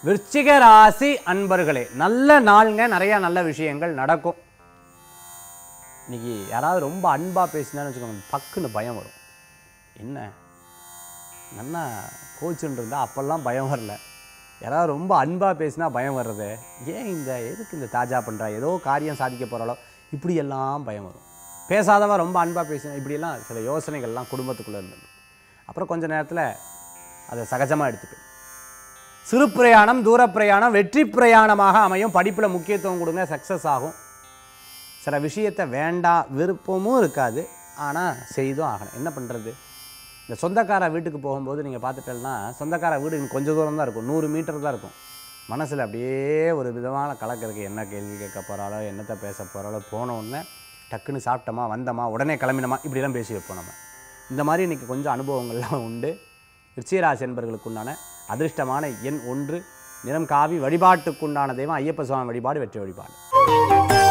விருச்சிக ராசி அன்பர்களே நல்ல நாளுங்க நிறைய நல்ல விஷயங்கள் நடக்கும் இன்னைக்கு யாராவது ரொம்ப அன்பா பேசினான்னு வச்சுக்கோங்க பக்குன்னு பயம் வரும் என்ன நல்லா கோச்சுன்னு இருந்தால் அப்போல்லாம் பயம் வரல யாராவது ரொம்ப அன்பாக பேசினா பயம் வர்றது ஏன் இந்த எதுக்கு இந்த தாஜா பண்ணுறா ஏதோ காரியம் சாதிக்க போகிறாளோ இப்படியெல்லாம் பயம் வரும் பேசாதவா ரொம்ப அன்பாக பேசினா இப்படியெல்லாம் சில யோசனைகள்லாம் குடும்பத்துக்குள்ளே இருந்தது அப்புறம் கொஞ்ச நேரத்தில் அதை சகஜமாக எடுத்துப்பேன் சிறு பிரயாணம் தூர பிரயாணம் வெற்றி பிரயாணமாக அமையும் படிப்பில் முக்கியத்துவம் கொடுங்க சக்ஸஸ் ஆகும் சில விஷயத்தை வேண்டாம் விருப்பமும் இருக்காது ஆனால் செய்தும் ஆகணும் என்ன பண்ணுறது இந்த சொந்தக்கார வீட்டுக்கு போகும்போது நீங்கள் பார்த்துட்டேன்னா சொந்தக்கார வீடு இன்னும் கொஞ்சம் தூரம் தான் இருக்கும் நூறு மீட்டர் தான் இருக்கும் மனசில் அப்படியே ஒரு விதமான கலக்கிறதுக்கு என்ன கேள்வி கேட்க போகிறாளோ என்னத்தை பேச போகிறாளோ போன உடனே டக்குன்னு சாப்பிட்டோமா வந்தோமா உடனே கிளம்பினோமா இப்படிலாம் பேசி வைப்போம் நம்ம இந்த மாதிரி இன்றைக்கி கொஞ்சம் அனுபவங்கள்லாம் உண்டு விருச்சிகராசி என்பர்களுக்கு உண்டான அதிர்ஷ்டமான எண் ஒன்று நிறம் காவி வழிபாட்டுக்குண்டான தெய்வம் ஐயப்ப சுவாமி வழிபாடு வெற்றி வழிபாடு